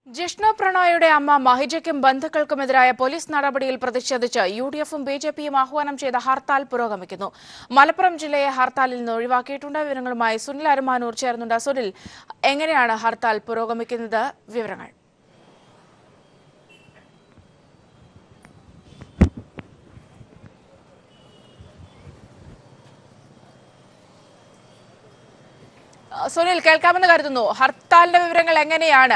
ജിഷ്ണു പ്രണോയുടെ അമ്മ മഹിജയ്ക്കും ബന്ധുക്കൾക്കുമെതിരായ പോലീസ് നടപടിയിൽ പ്രതിഷേധിച്ച് യു ഡി എഫും ബി ജെ പിയും ആഹ്വാനം ചെയ്ത ഹർത്താൽ പുരോഗമിക്കുന്നു മലപ്പുറം ജില്ലയെ ഹർത്താലിൽ നിന്ന് ഒഴിവാക്കിയിട്ടുണ്ട് വിവരങ്ങളുമായി സുനിൽ അരുമാനൂർ ചേർന്നുണ്ട് സുനിൽ എങ്ങനെയാണ് ഹർത്താൽ പുരോഗമിക്കുന്നത് വിവരങ്ങൾ അഹ് സുനിൽ കേൾക്കാമെന്ന് കരുതുന്നു ഹർത്താലിന്റെ വിവരങ്ങൾ എങ്ങനെയാണ്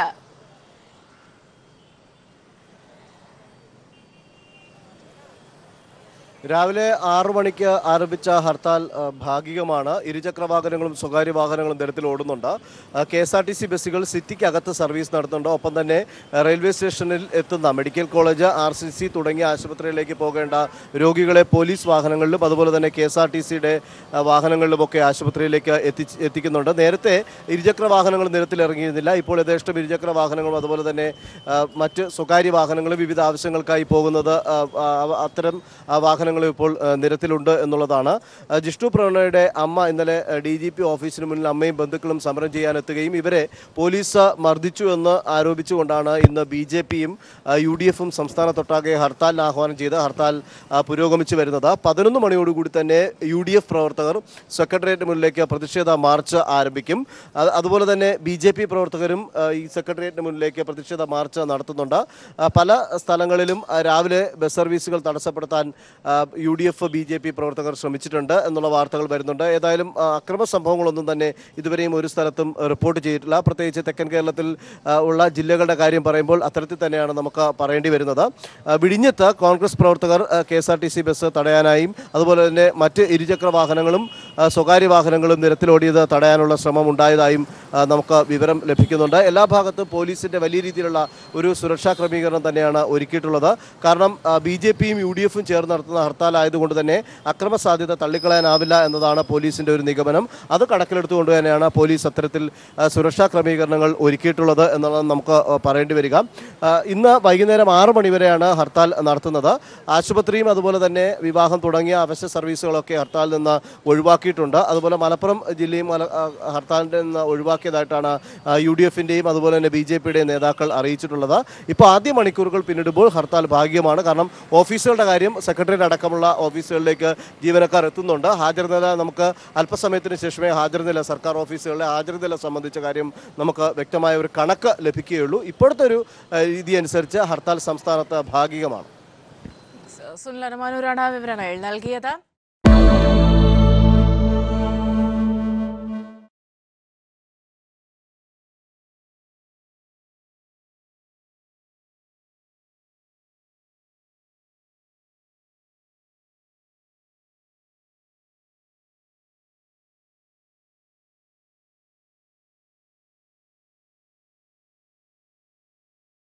രാവിലെ ആറു മണിക്ക് ആരംഭിച്ച ഹർത്താൽ ആ, ഭാഗികമാണ് ഇരുചക്ര വാഹനങ്ങളും സ്വകാര്യ വാഹനങ്ങളും നിരത്തിൽ ഓടുന്നുണ്ട് K S R T C ബസ്സുകൾ സിറ്റിക്ക് അകത്ത് സർവീസ് നടത്തുന്നുണ്ട് ഒപ്പം തന്നെ ആ, റെയിൽവേ സ്റ്റേഷനിൽ എത്തുന്ന medical college R C C തുടങ്ങിയ ആശുപത്രിയിലേക്ക് പോകേണ്ട രോഗികളെ പോലീസ് വാഹനങ്ങളിലും അതുപോലെ തന്നെ കെ എസ് ആർ ടി സിയുടെ വാഹനങ്ങളിലുമൊക്കെ ആശുപത്രിയിലേക്ക് എത്തിച്ച് എത്തിക്കുന്നുണ്ട് നേരത്തെ ഇരുചക്ര വാഹനങ്ങൾ നിരത്തിൽ ഇറങ്ങിയിരുന്നില്ല ഇപ്പോൾ യഥേഷ്ടം ഇരുചക്ര വാഹനങ്ങളും അതുപോലെ തന്നെ ആ, മറ്റ് സ്വകാര്യ വാഹനങ്ങളും വിവിധ ആവശ്യങ്ങൾക്കായി പോകുന്നത് ആ, ആ, അത്തരം ആ, വാഹനങ്ങളും ഇപ്പോൾ ആ, നിരത്തിലുണ്ട് എന്നുള്ളതാണ് ആ, ജിഷ്ണു പ്രണോയുടെ അമ്മ ഇന്നലെ ഡി ജി പി ഓഫീസിന് മുന്നിൽ അമ്മയും ബന്ധുക്കളും സമരം ചെയ്യാനെത്തുകയും ഇവരെ പോലീസ് മർദ്ദിച്ചു എന്ന് ആരോപിച്ചുകൊണ്ടാണ് ഇന്ന് ബി ജെ പിയും യു ഡി എഫും സംസ്ഥാനത്തൊട്ടാകെ ഹർത്താലിന് ആഹ്വാനം ചെയ്ത് ഹർത്താൽ ആ, പുരോഗമിച്ചു വരുന്നത് പതിനൊന്ന് മണിയോടുകൂടി തന്നെ യു ഡി എഫ് പ്രവർത്തകർ സെക്രട്ടേറിയറ്റ് മുന്നിലേക്ക് പ്രതിഷേധ മാർച്ച് ആരംഭിക്കും അത് അതുപോലെ തന്നെ ബി ജെ പി പ്രവർത്തകരും ആ, ഈ സെക്രട്ടേറിയറ്റിന് മുന്നിലേക്ക് പ്രതിഷേധ മാർച്ച് നടത്തുന്നുണ്ട് ആ, പല സ്ഥലങ്ങളിലും ആ, രാവിലെ ബസ് സർവീസുകൾ തടസ്സപ്പെടുത്താൻ U D F B J P പ്രവർത്തകർ ശ്രമിച്ചിട്ടുണ്ട് എന്നുള്ള വാർത്തകൾ വരുന്നുണ്ട് ഏതായാലും ആ, അക്രമ സംഭവങ്ങളൊന്നും തന്നെ ഇതുവരെയും ഒരു സ്ഥലത്തും ആ, റിപ്പോർട്ട് ചെയ്തിട്ടില്ല പ്രത്യേകിച്ച് തെക്കൻ കേരളത്തിൽ ആ, ഉള്ള ജില്ലകളുടെ കാര്യം പറയുമ്പോൾ അത്തരത്തിൽ തന്നെയാണ് നമുക്ക് പറയേണ്ടി വരുന്നത് ആ, വിഴിഞ്ഞത്ത് കോൺഗ്രസ് പ്രവർത്തകർ K S R T C bus തടയാനായും അതുപോലെ തന്നെ മറ്റ് ഇരുചക്ര വാഹനങ്ങളും ആ, സ്വകാര്യ വാഹനങ്ങളും നിരത്തിലോടിയത് തടയാനുള്ള ശ്രമം ഉണ്ടായതായും ആ, നമുക്ക് വിവരം ലഭിക്കുന്നുണ്ട് എല്ലാ ഭാഗത്തും പോലീസിന്റെ വലിയ രീതിയിലുള്ള ഒരു സുരക്ഷാ ക്രമീകരണം തന്നെയാണ് ഒരുക്കിയിട്ടുള്ളത് കാരണം ബി ജെ പിയും യു ഡി എഫും ചേർന്ന് നടത്തുന്ന ഹർത്താൽ ആയതുകൊണ്ട് തന്നെ അക്രമ സാധ്യത തള്ളിക്കളയാനാവില്ല എന്നതാണ് പോലീസിന്റെ ഒരു നിഗമനം അത് കണക്കിലെടുത്തുകൊണ്ട് തന്നെയാണ് പോലീസ് അത്തരത്തിൽ ആ, സുരക്ഷാ ക്രമീകരണങ്ങൾ ഒരുക്കിയിട്ടുള്ളത് എന്നുള്ളത് നമുക്ക് ആ, പറയേണ്ടി വരിക ആ, ഇന്ന് വൈകുന്നേരം ആറ് മണിവരെയാണ് ഹർത്താൽ നടത്തുന്നത് ആശുപത്രിയും അതുപോലെ തന്നെ വിവാഹം തുടങ്ങിയ അവശ്യ സർവീസുകളൊക്കെ ഹർത്താലിൽ നിന്ന് ഒഴിവാക്കിയിട്ടുണ്ട് അതുപോലെ മലപ്പുറം ജില്ലയും മല- ആ, ഹർത്താലിൽ നിന്ന് ഒഴിവാക്കിയതായിട്ടാണ് യു ഡി എഫിൻ്റെയും അതുപോലെ തന്നെ ബി ജെ പിയുടെയും നേതാക്കൾ അറിയിച്ചിട്ടുള്ളത് ഇപ്പോൾ ആദ്യ മണിക്കൂറുകൾ പിന്നിടുമ്പോൾ ഹർത്താൽ ഭാഗികമാണ് കാരണം ഓഫീസുകളുടെ കാര്യം സെക്രട്ടേറിയറ്റ് അടക്കമുള്ള ഓഫീസുകളിലേക്ക് ജീവനക്കാർ എത്തുന്നുണ്ട് ഹാജർ നില നമുക്ക് അല്പസമയത്തിന് ശേഷമേ ഹാജർ നില സർക്കാർ ഓഫീസുകളിലെ ഹാജർ നില സംബന്ധിച്ച കാര്യം നമുക്ക് വ്യക്തമായ ഒരു കണക്ക് ലഭിക്കുകയുള്ളൂ ഇപ്പോഴത്തെ ഒരു ആ, രീതി അനുസരിച്ച് ഹർത്താൽ സംസ്ഥാനത്ത് ഭാഗികമാണ് സുനിൽ അരുമാനൂരാണ് വിവരങ്ങൾ നൽകിയത്